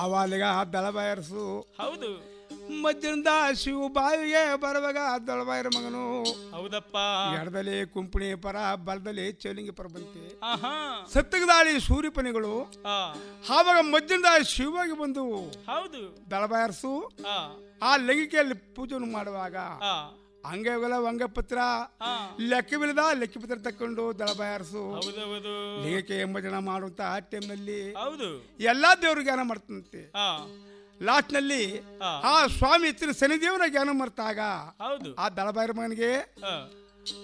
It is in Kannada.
ಅವಾಲಿಗ ದಳಬಾಯರಸು ಹೌದು ಮಧ್ಯದಿಂದ ಶಿವ ಬಾವಿಗೆ ಬರುವಾಗ ದಳಬಾಯರ ಮಗನು ಹೌದಪ್ಪ ಎಡದಲ್ಲಿ ಕುಂಪಣಿ ಪರ ಬಲದಲ್ಲಿ ಚೌಲಿಂಗಿ ಪರ ಬಂತೆ ಆಹಾ ಸತ್ತಗದಾಳಿ ಸೂರ್ಯಪನಿಗಳು ಆ ಆವಾಗ ಮಧ್ಯದಿಂದ ಶಿವಾಗಿ ಬಂದು ಹೌದು ದಳಬಾಯರಸು ಆ ಆ ಲಂಗಿಕೆಯಲ್ಲಿ ಪೂಜೆಯನ್ನು ಮಾಡುವಾಗ ಆ ಅಂಗಗಳ ವಂಗಪತ್ರ ಆ ಲೆಕ್ಕವಿಲ್ಲದ ಲೆಕ್ಕಪತ್ರ ತಕ್ಕೊಂಡು ದಳಬಾಯರಸು ಹೌದೌದು ಲಿಂಗಕ್ಕೆ ಎಂಬ ಜನ ಮಾಡುವಂತ ಆ ಟೈಮ್ನಲ್ಲಿ ಹೌದು ಎಲ್ಲಾ ದೇವ್ರ ಜ್ಞಾನ ಮಾಡ್ತಂತೆ ಆ ಲಾಸ್ಟ್ ನಲ್ಲಿ ಆ ಆ ಸ್ವಾಮಿ ಎತ್ತಿನ ಶನಿದೇವನ ಜ್ಞಾನ ಮರ್ತಾಗ ಹೌದು ಆ ದಳಬಾಯರ ಮಗನಿಗೆ ಆ